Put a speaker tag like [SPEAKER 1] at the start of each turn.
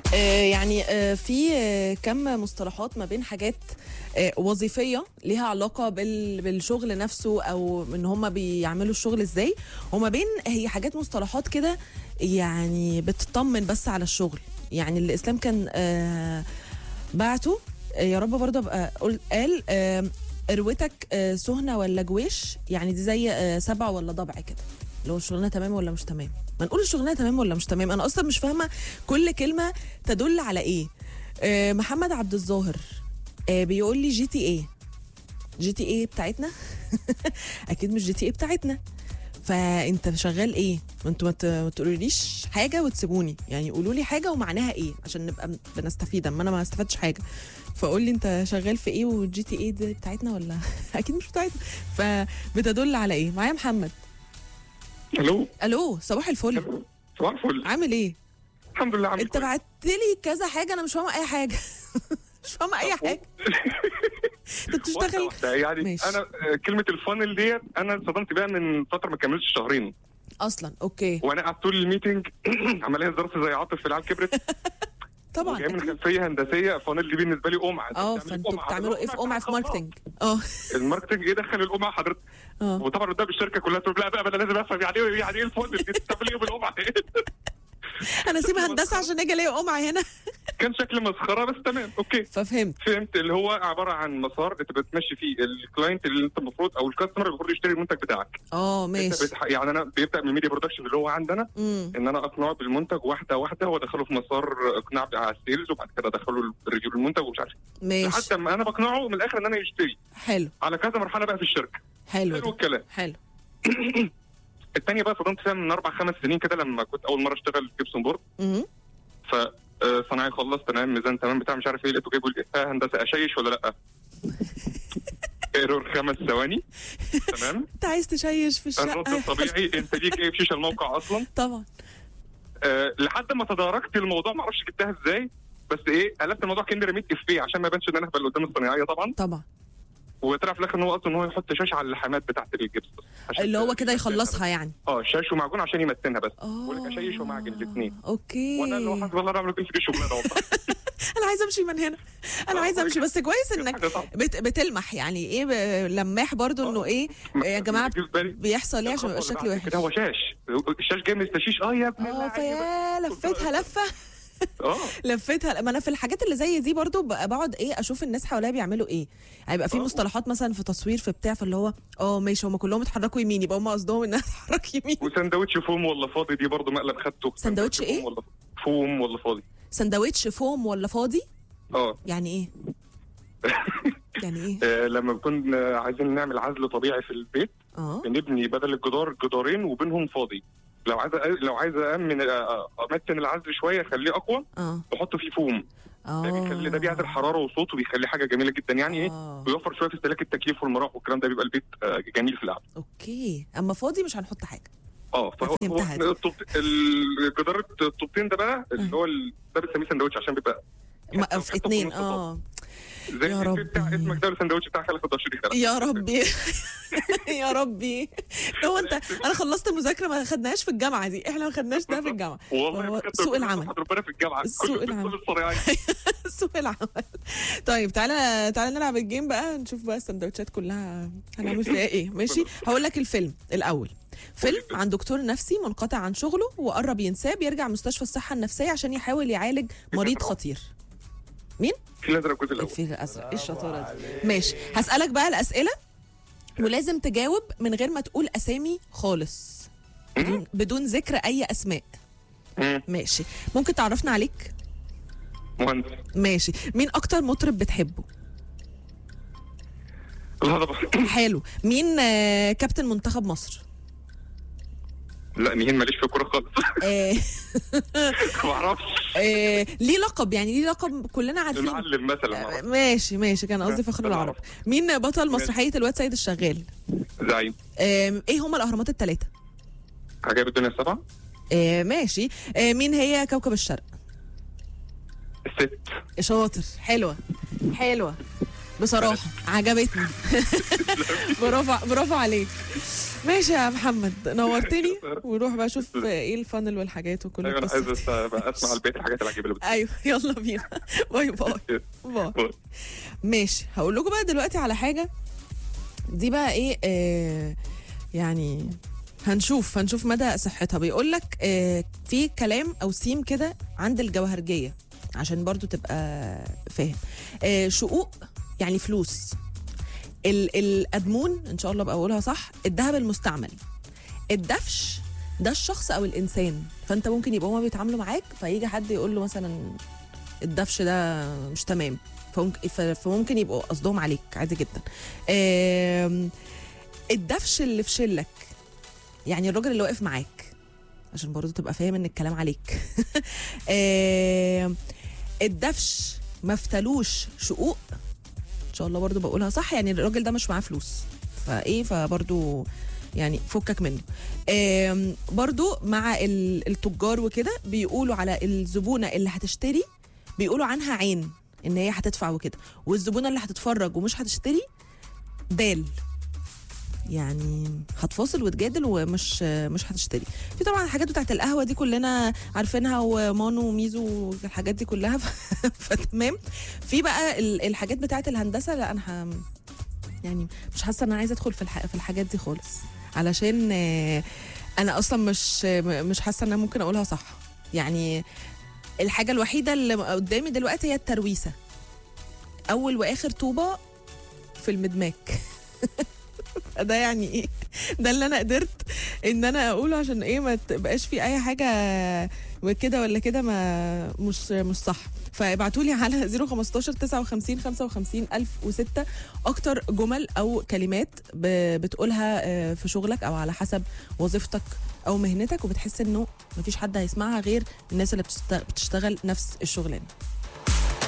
[SPEAKER 1] آه، يعني آه، في آه، كم مصطلحات ما بين حاجات آه، وظيفيه ليها علاقه بال- بالشغل نفسه او ان هم بيعملوا الشغل ازاي وما بين هي حاجات مصطلحات كده يعني بتطمن بس على الشغل يعني الاسلام كان آه، بعته آه، يا رب برضه ابقى قل- قال آه، قروتك آه، سهنه ولا جويش يعني دي زي آه، سبع ولا ضبع كده اللي هو الشغلانه تمام ولا مش تمام ما نقول الشغلانه تمام ولا مش تمام انا اصلا مش فاهمه كل كلمه تدل على ايه آه، محمد عبد الظاهر آه، بيقول لي جي تي ايه جي تي ايه بتاعتنا اكيد مش جي تي ايه بتاعتنا فانت شغال ايه ما انتوا ما ت- ما تقولوليش حاجه وتسيبوني يعني قولوا لي حاجه ومعناها ايه عشان نبقى م- بنستفيد اما انا ما استفدتش حاجه فقول لي انت شغال في ايه والجي تي ايه دي بتاعتنا ولا اكيد مش بتاعتنا فبتدل على ايه معايا محمد
[SPEAKER 2] الو
[SPEAKER 1] الو صباح الفل
[SPEAKER 2] صباح الفل
[SPEAKER 1] عامل ايه
[SPEAKER 2] الحمد لله عامل
[SPEAKER 1] انت بعت لي كذا حاجه انا مش فاهمه اي حاجه مش فاهمه اي حاجه انت بتشتغل
[SPEAKER 2] واحدة يعني
[SPEAKER 1] ماشي.
[SPEAKER 2] انا آه، كلمه الفانل ديت انا اتصدمت بيها من فتره ما كملتش شهرين
[SPEAKER 1] اصلا اوكي
[SPEAKER 2] وانا قاعد طول الميتنج عمليه ظرف زي عاطف في العيال كبرت
[SPEAKER 1] طبعا
[SPEAKER 2] جاي من
[SPEAKER 1] أكيد.
[SPEAKER 2] خلفيه هندسيه فانل دي بالنسبه لي قمعه
[SPEAKER 1] اه
[SPEAKER 2] أنت بتعمل
[SPEAKER 1] فانتوا
[SPEAKER 2] قمعة.
[SPEAKER 1] بتعملوا ايه في قمع في ماركتنج اه
[SPEAKER 2] الماركتنج ايه دخل القمعه حضرتك
[SPEAKER 1] اه
[SPEAKER 2] وطبعا قدام الشركه كلها تقول لا بقى انا لازم افهم يعني ايه يعني ايه الفانل دي بتعمل ايه بالقمعه
[SPEAKER 1] انا اسيب هندسه عشان اجي الاقي قمع هنا
[SPEAKER 2] كان شكل مسخره بس تمام اوكي
[SPEAKER 1] ففهمت
[SPEAKER 2] فهمت اللي هو عباره عن مسار انت بتمشي فيه الكلاينت اللي انت المفروض او الكاستمر المفروض يشتري المنتج بتاعك
[SPEAKER 1] اه
[SPEAKER 2] انت
[SPEAKER 1] ماشي
[SPEAKER 2] بتح... يعني انا بيبدا من الميديا برودكشن اللي هو عندنا
[SPEAKER 1] امم
[SPEAKER 2] ان انا اقنعه بالمنتج واحده واحده وادخله في مسار اقناع على السيلز وبعد كده ادخله ريفيو المنتج ومش عارف إيه.
[SPEAKER 1] ماشي
[SPEAKER 2] لحد ما انا بقنعه من الاخر ان انا يشتري
[SPEAKER 1] حلو
[SPEAKER 2] على كذا مرحله بقى في الشركه
[SPEAKER 1] حلو
[SPEAKER 2] حلو
[SPEAKER 1] ده.
[SPEAKER 2] الكلام
[SPEAKER 1] حلو
[SPEAKER 2] الثانيه بقى صدمت فيها من اربع خمس سنين كده لما كنت اول مره اشتغل في جيبسون بورد
[SPEAKER 1] امم
[SPEAKER 2] ف آه، صناعي خلص تمام ميزان تمام بتاع مش عارف ايه لقيته جايبه الإيه هندسه اشيش ولا لا ايرور خمس ثواني تمام
[SPEAKER 1] انت عايز تشيش في
[SPEAKER 2] الرد
[SPEAKER 1] الشقه
[SPEAKER 2] الطبيعي انت ليك ايه في شيشه الموقع اصلا
[SPEAKER 1] طبعا
[SPEAKER 2] أه لحد ما تداركت الموضوع ما اعرفش جبتها ازاي بس ايه قلبت الموضوع كاني رميت افيه عشان ما يبانش ان انا اهبل قدام الصناعيه طبعا
[SPEAKER 1] طبعا
[SPEAKER 2] وطلع في الاخر ان هو اصلا ان هو يحط شاشه على اللحامات بتاعت الجبس عشان
[SPEAKER 1] اللي هو كده يخلصها يعني
[SPEAKER 2] اه شاش ومعجون عشان يمتنها بس
[SPEAKER 1] اه
[SPEAKER 2] بقول لك اشيش ومعجن الاثنين
[SPEAKER 1] اوكي
[SPEAKER 2] وانا اللي هو حسب الله بعمل كل في الشغلانه والله
[SPEAKER 1] انا عايزه امشي من هنا انا
[SPEAKER 2] آه،
[SPEAKER 1] عايزه امشي بس كويس انك
[SPEAKER 2] حاجة صعبة.
[SPEAKER 1] بت بتلمح يعني ايه ب- لماح برضو انه ايه يا جماعه
[SPEAKER 2] بالنسبة لي
[SPEAKER 1] بيحصل ايه عشان يبقى
[SPEAKER 2] الخطوة
[SPEAKER 1] الشكل
[SPEAKER 2] اللي بعد
[SPEAKER 1] وحش
[SPEAKER 2] كده هو شاش الشاش جاي من التشيش اه يا ابن
[SPEAKER 1] اه
[SPEAKER 2] اللعيبة.
[SPEAKER 1] فيا لفتها لفه
[SPEAKER 2] اه
[SPEAKER 1] لفتها ما انا في الحاجات اللي زي دي برضو ب- بقعد ايه اشوف الناس حواليا بيعملوا ايه يعني يبقى في
[SPEAKER 2] آه.
[SPEAKER 1] مصطلحات مثلا في تصوير في بتاع فاللي هو اه ماشي هم كلهم اتحركوا يمين يبقى هم قصدهم انها تتحرك يمين
[SPEAKER 2] وسندوتش فوم ولا فاضي دي برضه مقلب خدته
[SPEAKER 1] سندوتش إيه؟
[SPEAKER 2] فوم ولا فوم ولا فاضي
[SPEAKER 1] سندوتش فوم ولا فاضي
[SPEAKER 2] اه
[SPEAKER 1] يعني ايه يعني ايه
[SPEAKER 2] آه، لما بنكون آه، عايزين نعمل عزل طبيعي في البيت
[SPEAKER 1] اه
[SPEAKER 2] بنبني بدل الجدار جدارين وبينهم فاضي لو عايز أ- لو عايز امن آه، امتن العزل شويه اخليه اقوى
[SPEAKER 1] اه
[SPEAKER 2] بحط فيه فوم
[SPEAKER 1] اه
[SPEAKER 2] ده بيخلي ده بيعزل حراره وصوت وبيخليه حاجه جميله جدا يعني ايه
[SPEAKER 1] آه.
[SPEAKER 2] بيوفر شويه في استهلاك التكييف والمراوح والكلام ده بيبقى البيت آه، جميل في القعده
[SPEAKER 1] اوكي اما فاضي مش هنحط حاجه
[SPEAKER 2] اه فهو
[SPEAKER 1] فهمتها دي.
[SPEAKER 2] هو الطوب- الجدار الطوبتين ده بقى اللي هو ال- ده بنسميه سندوتش عشان بيبقى
[SPEAKER 1] ما
[SPEAKER 2] حتة-
[SPEAKER 1] في
[SPEAKER 2] حتة
[SPEAKER 1] اتنين
[SPEAKER 2] نص
[SPEAKER 1] اه
[SPEAKER 2] زي
[SPEAKER 1] يا
[SPEAKER 2] الفيلم بتاع
[SPEAKER 1] ربي.
[SPEAKER 2] اسمك ده السندوتش بتاع خلف الدشري خلف
[SPEAKER 1] يا ربي يا ربي هو انت انا خلصت مذاكره ما خدناهاش في الجامعه دي احنا ما خدناش ده في الجامعه
[SPEAKER 2] والله
[SPEAKER 1] هو
[SPEAKER 2] بجد
[SPEAKER 1] سوق
[SPEAKER 2] ربنا
[SPEAKER 1] العمل
[SPEAKER 2] يسامح ربنا في الجامعه
[SPEAKER 1] سوق
[SPEAKER 2] كل
[SPEAKER 1] العمل.
[SPEAKER 2] كل الصنايعيه
[SPEAKER 1] سوق العمل طيب تعالى تعالى نلعب الجيم بقى نشوف بقى السندوتشات كلها هنعمل فيها ايه ماشي هقول لك الفيلم الاول فيلم عن دكتور نفسي منقطع عن شغله وقرب ينساه بيرجع مستشفى الصحه النفسيه عشان يحاول يعالج مريض خطير مين
[SPEAKER 2] في الازرق الجزء الاول
[SPEAKER 1] الفيل الازرق ايه الشطاره دي ماشي هسالك بقى الاسئله ولازم تجاوب من غير ما تقول اسامي خالص بدون, بدون ذكر اي اسماء
[SPEAKER 2] مم.
[SPEAKER 1] ماشي ممكن تعرفنا عليك
[SPEAKER 2] مهندس
[SPEAKER 1] ماشي مين اكتر مطرب بتحبه
[SPEAKER 2] الهضبه
[SPEAKER 1] حلو مين آه، كابتن منتخب مصر
[SPEAKER 2] لا نهين ماليش في الكوره خالص
[SPEAKER 1] آه،
[SPEAKER 2] ما اعرفش
[SPEAKER 1] آه، ليه لقب يعني ليه لقب كلنا عارفين
[SPEAKER 2] المعلم مثلا ما
[SPEAKER 1] آه،
[SPEAKER 2] أعرفش.
[SPEAKER 1] ماشي ماشي كان قصدي فخر
[SPEAKER 2] أنا
[SPEAKER 1] العرب مين بطل مسرحيه الواد سيد الشغال
[SPEAKER 2] زعيم
[SPEAKER 1] آه، ايه هما الاهرامات الثلاثه
[SPEAKER 2] عجائب الدنيا السبعه
[SPEAKER 1] آه، ماشي آه، مين هي كوكب الشرق
[SPEAKER 2] الست
[SPEAKER 1] شاطر حلوه حلوه بصراحه عجبتني برافو برافو عليك ماشي يا محمد نورتني ونروح بقى اشوف ايه الفانل والحاجات وكل
[SPEAKER 2] ايوه انا
[SPEAKER 1] القصة
[SPEAKER 2] عايز
[SPEAKER 1] دي.
[SPEAKER 2] أس- بقى اسمع البيت الحاجات العجيبه اللي بتقولها.
[SPEAKER 1] ايوه يلا بينا باي باي باي ماشي هقول لكم بقى دلوقتي على حاجه دي بقى ايه آه يعني هنشوف هنشوف مدى صحتها بيقول لك آه في كلام او سيم كده عند الجوهرجيه عشان برضو تبقى فاهم آه شقوق يعني فلوس ال الادمون ان شاء الله بقى اقولها صح الذهب المستعمل الدفش ده الشخص او الانسان فانت ممكن يبقى هما بيتعاملوا معاك فيجي حد يقول له مثلا الدفش ده مش تمام فممكن, ف- فممكن يبقوا قصدهم عليك عادي جدا آم، الدفش اللي في شلك يعني الراجل اللي واقف معاك عشان برضه تبقى فاهم ان الكلام عليك آم، الدفش ما افتلوش شقوق ان شاء الله برضه بقولها صح يعني الراجل ده مش معاه فلوس فايه فبرضه يعني فكك منه آم، برضو مع ال- التجار وكده بيقولوا على الزبونه اللي هتشتري بيقولوا عنها عين ان هي هتدفع وكده والزبونه اللي هتتفرج ومش هتشتري دال يعني هتفاصل وتجادل ومش مش هتشتري في طبعا الحاجات بتاعت القهوه دي كلنا عارفينها ومانو وميزو والحاجات دي كلها ف- فتمام في بقى ال- الحاجات بتاعت الهندسه لا انا ه... يعني مش حاسه ان انا عايزه ادخل في الح... في الحاجات دي خالص علشان آه، انا اصلا مش مش حاسه ان انا ممكن اقولها صح يعني الحاجه الوحيده اللي قدامي دلوقتي هي الترويسه اول واخر طوبه في المدماك ده يعني ايه ده اللي انا قدرت ان انا اقوله عشان ايه ما تبقاش في اي حاجه كده ولا كده ما مش مش صح فابعتوا لي على 015 59 55 1006 اكتر جمل او كلمات ب- بتقولها آه، في شغلك او على حسب وظيفتك او مهنتك وبتحس انه مفيش حد هيسمعها غير الناس اللي بتشت- بتشتغل نفس الشغلانه